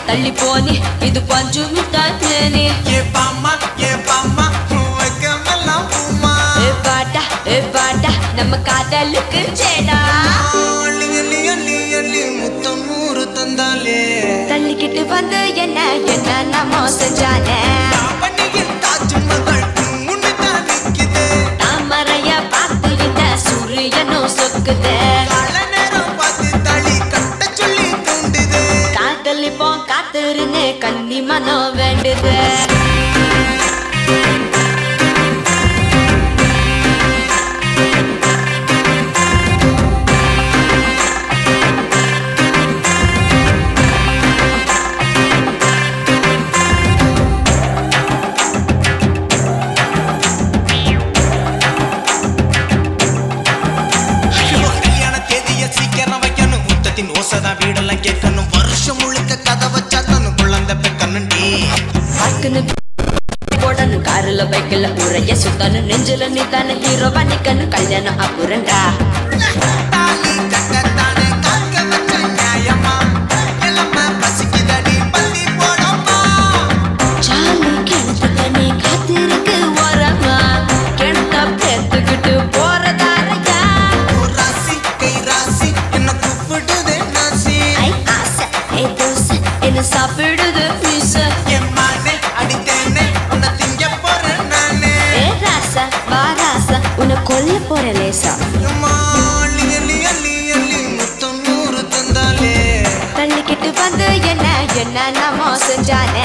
தள்ளி போனி இது பஞ்சு மிட்டாய் தேனி ஏ பாம்மா ஏ பாம்மா வைக்கமெல்லாம் பூமா ஏ பாட்டா ஏ பாட்டா நம்ம காதலுக்கு சேடா அள்ளி அள்ளி அள்ளி அள்ளி முத்தம் நூறு தந்தாலே தள்ளிக்கிட்டு வந்து என்ன என்ன நம்ம செஞ்சானே பண்டிகையின் தாஜ்மஹால் முன்னுதான் நிக்குது தாமரைய பார்த்து இந்த சூரியனும் சொக்குது கால நேரம் பார்த்து தளி கட்ட சொல்லி தூண்டுது காதலிப்போம் காத்திருன்னு கன்னி மனம் வேண்டுது ஐயோ, கல்யாண தேதிய சீக்கிரம் வைக்கணும் முத்தத்தின் ஓசைதான் வீடெல்லாம் கேட்கணும் வருஷம் முழுக்க கதை வச்சா தன்னு குழந்தை பெக்கணும்டி பார்க்கணும் போடணும் காருல பைக்கில் உரைய சுத்தணும் நெஞ்சில நீ தானே ஹீரோவா நிக்கணும் கல்யாணம் அப்புறண்டா தாலி கட்டத்தானே காக்க வச்ச நியாயமா இளமை பசிக்குதடி பள்ளி போடமா சாலி கிணத்துல நீ காத்திருக்கு ஓரமா கிணத்த பேத்துக்கிட்டு போறதாரையா ராசி கை ராசி என்ன கூப்பிடுதே நாசி ஐ ஆசை ஏ தோசை என்ன சாப்பிடுது மீச என் மானே அடித்தேனே உன்னை திங்க போறேன் நானே ஏ ராசா வா ராசா உன்னை கொல்ல போற லேசா அம்மா, அள்ளி அள்ளி அள்ளி அள்ளி முத்தம் நூறு தந்தாலே தள்ளிக்கிட்டு வந்து என்ன என்ன நம்ம செஞ்சானே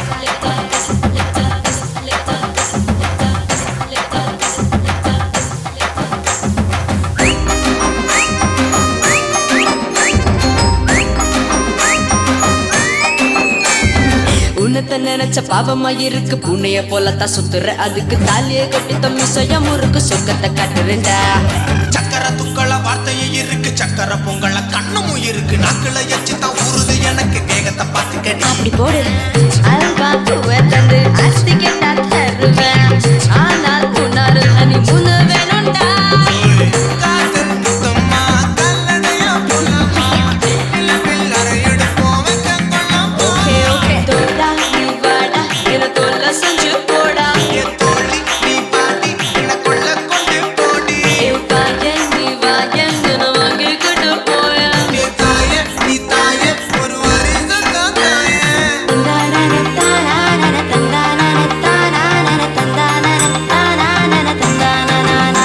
உன்னத்த நினைச்ச பாவமா இருக்கு புண்ணைய போலத்தான் சுத்துற அதுக்கு தாலியை கட்டி தம்மி சுய முறுக்கு சொர்க்கத்தை காட்டுறேன்டா சக்கர துக்கள வார்த்தையும் இருக்கு சக்கர பொங்கல கண்ணமும் இருக்கு நாக்குல எச்சு தான் ஊறுது எனக்கு வேகத்தை பார்த்துக்கடி அப்படி போடு அல்வா பூவை தந்து அஸ்தி கேட்டா தருவேன் ஆனால் முன்னாரு அனி முன்னு வேணும்டா காதல் முத்தம்மா கல்லணையா போலாமா நிலவில் அறை எடுப்போம் வெக்க கொள்ளாமா ஓகே ஓகே தோடா நீ வாடா என தொல்ல செஞ்சு போடா என் தோழி நீ பாடி என்ன கொள்ள கொண்டு போடி ஏ பாயன் நீ வாயன் என வாங்கிக்கிட்டு போயா நீ தாய நீ தாய ஒரு வருஷம் தான் தாய தந்தானன தானானன தந்தானன தானானன தந்தானன தானானன தந்தானன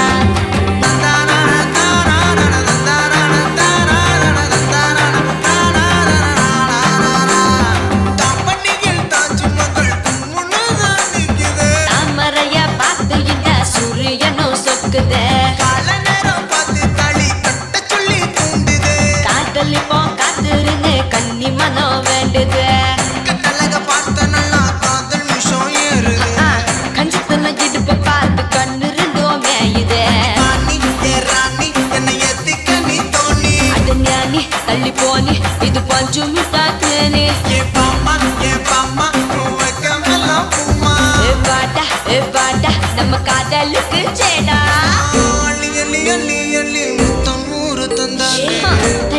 தாமரைய பார்த்து இந்த சூரியனும் சொக்குது காதலிப்போம் காத்திருந்து கன்னி மனம் வேண்டுது ஆ, கஞ்சத்தன இடுப்ப பார்த்து கண்ணு இருந்தோமே இது அது ஞானி தள்ளி போனி இது பஞ்சு மிட்டாய் தேனி ஏ பாட்டா ஏ பாட்டா நம்ம காதலுக்கு சேடா அள்ளி அள்ளி அள்ளி அள்ளி முத்தம் நூறு தந்தாலே ஆ,